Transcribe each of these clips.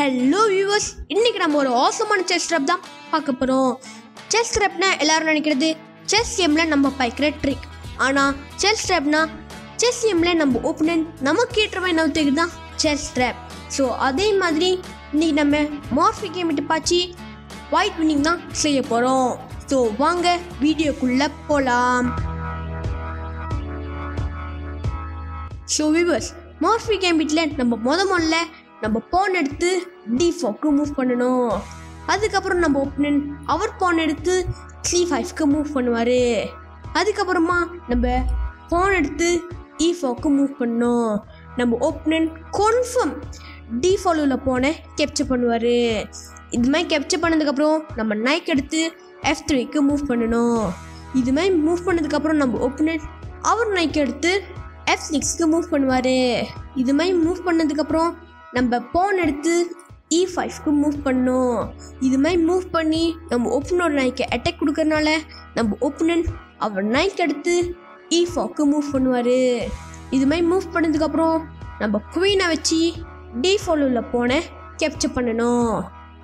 hello viewers இன்னைக்கு நம்ம ஒரு ஆசமான செஸ் ட்ரப் தான் பார்க்க போகிறோம் செஸ் ட்ரப்னா எல்லாரும் நினைக்கிறது செஸ் கேமில் நம்ம பாய்க்கிற ட்ரிக் ஆனால் செஸ் ட்ரப்னா செஸ் கேமில் நம்ம ஓப்பனன் நமக்கு ஏற்ற மாதிரி நவுத்துக்கு தான் செஸ் ட்ரப் ஸோ அதே மாதிரி இன்னைக்கு நம்ம மார்ஃபி கேம் விட்டு பாய்ச்சி ஒயிட் வின்னிங் தான் செய்ய போகிறோம் ஸோ வாங்க வீடியோக்குள்ளே போகலாம் ஸோ விவர்ஸ் மார்ஃபி கேம்பிட்டில் நம்ம முத முதல்ல நம்ம பான் எடுத்து டி ஃபோக்கு மூவ் பண்ணணும் அதுக்கப்புறம் நம்ம ஓப்பனன் அவர் பான் எடுத்து சி ஃபைவ்க்கு மூவ் பண்ணுவார் அதுக்கப்புறமா நம்ம பான் எடுத்து இ ஃபோக்கு மூவ் பண்ணணும் நம்ம ஓப்பனன் கன்ஃபார்ம் டி ஃபாலோவில் போன கேப்சர் பண்ணுவார் இது மாதிரி கேப்சர் பண்ணதுக்கப்புறம் நம்ம நைக் எடுத்து எஃப் த்ரீக்கு மூவ் பண்ணணும் இது மாதிரி மூவ் பண்ணதுக்கப்புறம் நம்ம ஓப்பனன் அவர் நைக் எடுத்து எஃப் சிக்ஸ்க்கு மூவ் பண்ணுவார் இது மாதிரி மூவ் பண்ணதுக்கப்புறம் நம்ம போன் எடுத்து இ ஃபைவ்க்கு மூவ் பண்ணோம் இது மாதிரி மூவ் பண்ணி நம்ம ஓப்பனோட நைக்கு அட்டாக் கொடுக்கறனால நம்ம ஓப்பனன் அவர் நைக் எடுத்து இ ஃபோக்கு மூவ் பண்ணுவார் இது மாதிரி மூவ் பண்ணதுக்கப்புறம் நம்ம குவீனை வச்சு டி ஃபாலோவில் போன கேப்சர் பண்ணணும்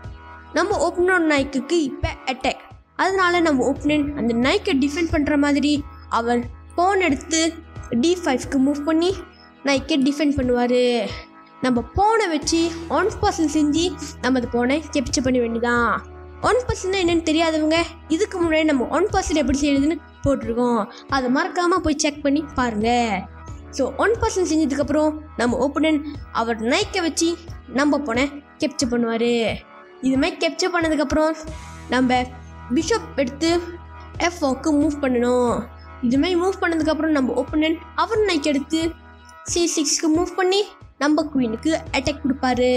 நம்ம ஓப்பனோட நைக்குக்கு இப்போ அட்டாக் அதனால நம்ம ஓப்பனன் அந்த நைக்கை டிஃபெண்ட் பண்ணுற மாதிரி அவர் போன் எடுத்து டி ஃபைவ்க்கு மூவ் பண்ணி நைக்கை டிஃபெண்ட் பண்ணுவார் நம்ம போனை வச்சு ஒன் பர்சன் செஞ்சு நம்ம அது போனை கேப்சர் பண்ண வேண்டியதான் ஒன் பர்சன் என்னன்னு தெரியாதவங்க இதுக்கு முன்னாடி நம்ம ஒன் பர்சன் எப்படி செய்யுதுன்னு போட்டிருக்கோம் அதை மறக்காமல் போய் செக் பண்ணி பாருங்கள் ஸோ ஒன் பர்சன் செஞ்சதுக்கப்புறம் நம்ம ஓப்பனன் அவர் நைக்கை வச்சு நம்ம போனை கேப்சர் பண்ணுவார் இது மாதிரி கேப்சர் பண்ணதுக்கப்புறம் நம்ம பிஷப் எடுத்து எஃப் ஓக்கு மூவ் பண்ணணும் இது மாதிரி மூவ் பண்ணதுக்கப்புறம் நம்ம ஓப்பனன் அவர் நைக் எடுத்து சி சிக்ஸ்க்கு மூவ் பண்ணி நம்ம குயினுக்கு அட்டாக் கொடுப்பாரு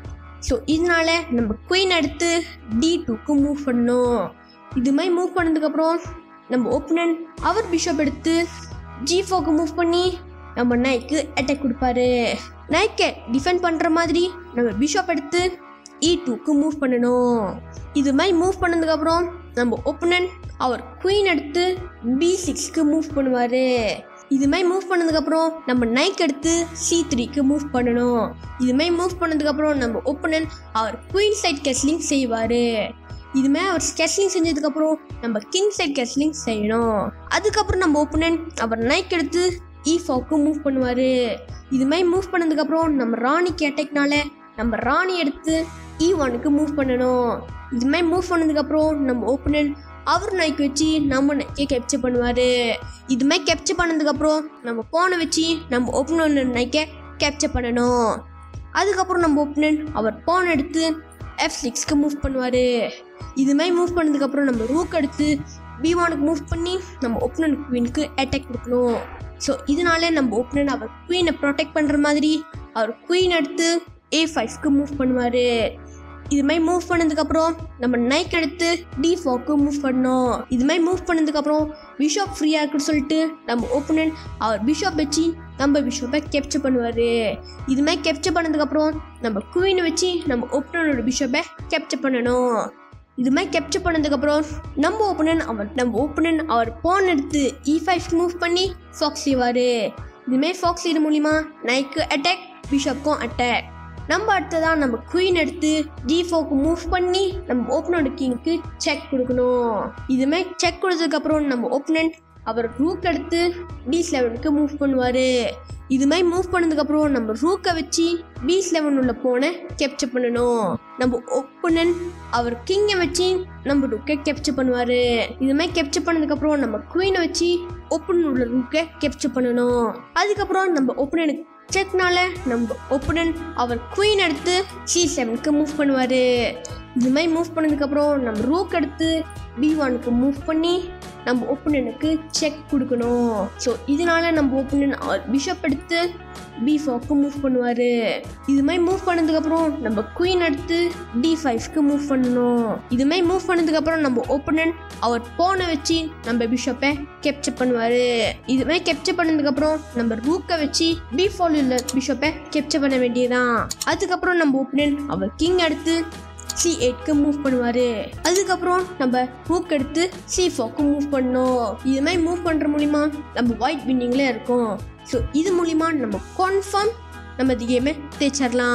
ஸோ இதனால நம்ம குயின் எடுத்து டி டூக்கு மூவ் பண்ணணும் இது மாதிரி மூவ் பண்ணதுக்கப்புறம் நம்ம ஓப்பனன் அவர் பிஷப் எடுத்து ஜி ஃபோக்கு மூவ் பண்ணி நம்ம நைக்கு அட்டாக் கொடுப்பாரு நைக்கை டிஃபெண்ட் பண்ணுற மாதிரி நம்ம பிஷப் எடுத்து இ டூக்கு மூவ் பண்ணணும் இது மாதிரி மூவ் பண்ணதுக்கப்புறம் நம்ம ஓப்பனன் அவர் குயின் எடுத்து பி சிக்ஸ்க்கு மூவ் பண்ணுவார் இது மாதிரி மூவ் பண்ணதுக்கப்புறம் நம்ம நைக் எடுத்து சி த்ரீக்கு மூவ் பண்ணணும் இது மாதிரி மூவ் பண்ணதுக்கப்புறம் நம்ம ஓப்பனன் அவர் குயின் சைட் கெஸ்லிங் செய்வார் இது மாதிரி அவர் ஸ்கெட்லிங் செஞ்சதுக்கப்புறம் நம்ம கிங் சைட் கெஸ்லிங் செய்யணும் அதுக்கப்புறம் நம்ம ஓப்பனன் அவர் நைக் எடுத்து இ ஃபோக்கு மூவ் பண்ணுவார் இது மாதிரி மூவ் பண்ணதுக்கப்புறம் நம்ம ராணிக்கு அட்டாக்னால நம்ம ராணி எடுத்து இ ஒனுக்கு மூவ் பண்ணணும் இது மாதிரி மூவ் பண்ணதுக்கப்புறம் நம்ம ஓப்பனன் அவர் நைக் வச்சு நம்ம நைக்கை கேப்சர் பண்ணுவார் இது மாதிரி கேப்சர் பண்ணதுக்கப்புறம் நம்ம ஃபோனை வச்சு நம்ம ஓப்பனர் நைக்கை கேப்சர் பண்ணணும் அதுக்கப்புறம் நம்ம ஓப்பனன் அவர் ஃபோன் எடுத்து எஃப் சிக்ஸ்க்கு மூவ் பண்ணுவார் இது மாதிரி மூவ் பண்ணதுக்கப்புறம் நம்ம ரூக் எடுத்து பி ஒனுக்கு மூவ் பண்ணி நம்ம ஓப்பனன் குவீனுக்கு அட்டாக் கொடுக்கணும் ஸோ இதனால நம்ம ஓப்பனன் அவர் குவீனை ப்ரொடெக்ட் பண்ணுற மாதிரி அவர் குவீன் எடுத்து ஏ ஃபைவ்க்கு மூவ் பண்ணுவார் இது மாதிரி மூவ் பண்ணதுக்கப்புறம் நம்ம நைக் எடுத்து டி ஃபோக்கு மூவ் பண்ணோம் இது மாதிரி மூவ் பண்ணதுக்கப்புறம் பிஷப் ஃப்ரீயாக இருக்குன்னு சொல்லிட்டு நம்ம ஓப்பனன் அவர் பிஷப் வச்சு நம்ம பிஷப்பை கேப்சர் பண்ணுவார் இது மாதிரி கேப்சர் பண்ணதுக்கப்புறம் நம்ம குயினை வச்சு நம்ம ஓப்பனனோட பிஷப்பை கேப்சர் பண்ணணும் இது மாதிரி கேப்சர் பண்ணதுக்கப்புறம் நம்ம ஓப்பனன் அவர் நம்ம ஓப்பனன் அவர் போன் எடுத்து இ ஃபைவ் மூவ் பண்ணி ஃபாக்ஸ் செய்வார் இதுமாரி ஃபாக்ஸ் செய்கிற மூலிமா நைக்கு அட்டாக் பிஷப்க்கும் அட்டாக் நம்ம அடுத்ததான் நம்ம குயின் எடுத்து டி ஃபோக்கு மூவ் பண்ணி நம்ம ஓப்பனோட கிங்க்கு செக் கொடுக்கணும் இதுமாதிரி செக் கொடுத்ததுக்கப்புறம் நம்ம ஓப்பனன்ட் அவர் ரூக் எடுத்து பி லெவனுக்கு மூவ் பண்ணுவார் இது மாதிரி மூவ் பண்ணதுக்கப்புறம் நம்ம ரூக்கை வச்சு பி லெவன் உள்ள போன கேப்சர் பண்ணணும் நம்ம ஓப்பனன் அவர் கிங்கை வச்சு நம்ம ரூக்கை கேப்சர் பண்ணுவார் இது மாதிரி கேப்சர் பண்ணதுக்கப்புறம் நம்ம குயினை வச்சு ஓப்பன் உள்ள ரூக்கை கேப்சர் பண்ணணும் அதுக்கப்புறம் நம்ம ஓப்பனனுக்கு செக்னால நம்ம ஓப்பனன் அவர் குயின் எடுத்து சி செவனுக்கு மூவ் பண்ணுவார் இது மாதிரி மூவ் பண்ணதுக்கப்புறம் நம்ம ரூக் எடுத்து பி ஒனுக்கு மூவ் பண்ணி நம்ம ஓப்பனனுக்கு செக் கொடுக்கணும் ஸோ இதனால நம்ம ஓப்பனன் அவர் பிஷப் எடுத்து பி ஃபோக்கு மூவ் பண்ணுவார் இது மாதிரி மூவ் பண்ணதுக்கப்புறம் நம்ம குயின் எடுத்து டி ஃபைவ்க்கு மூவ் பண்ணணும் இது மாதிரி மூவ் பண்ணதுக்கப்புறம் நம்ம ஓப்பனன் அவர் போனை வச்சு நம்ம பிஷப்பை கேப்சர் பண்ணுவார் இது மாதிரி கேப்சர் பண்ணதுக்கப்புறம் நம்ம ரூக்கை வச்சு பி ஃபோல் உள்ள பிஷப்பை கேப்சர் பண்ண வேண்டியதான் அதுக்கப்புறம் நம்ம ஓப்பனன் அவர் கிங் எடுத்து சி எயிட்க்கு மூவ் பண்ணுவார் அதுக்கப்புறம் நம்ம ஹூக் எடுத்து சி ஃபோக்கு மூவ் பண்ணோம் இது மாதிரி மூவ் பண்ணுற மூலிமா நம்ம ஒயிட் வின்னிங்கில் இருக்கோம் ஸோ இது மூலிமா நம்ம கன்ஃபார்ம் நம்ம இந்த கேமை தேய்ச்சிடலாம்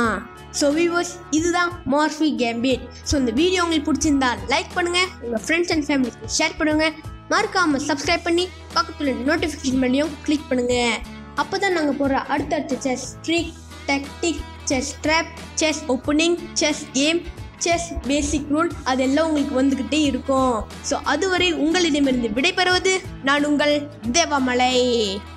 ஸோ வியூவர்ஸ் இதுதான் மார்ஃபி கேம்பிட் ஸோ இந்த வீடியோ உங்களுக்கு பிடிச்சிருந்தா லைக் பண்ணுங்கள் உங்கள் ஃப்ரெண்ட்ஸ் அண்ட் ஃபேமிலிக்கு ஷேர் பண்ணுங்கள் மறக்காமல் சப்ஸ்கிரைப் பண்ணி பக்கத்தில் நோட்டிஃபிகேஷன் பண்ணியும் கிளிக் பண்ணுங்கள் அப்போ தான் நாங்கள் போடுற அடுத்தடுத்த chess trick tactic chess trap chess opening chess game chess basic rule அதெல்லாம் உங்களுக்கு வந்துக்கிட்டே இருக்கும் ஸோ அதுவரை உங்களிடமிருந்து விடைபெறுவது நான் உங்கள் தேவமலை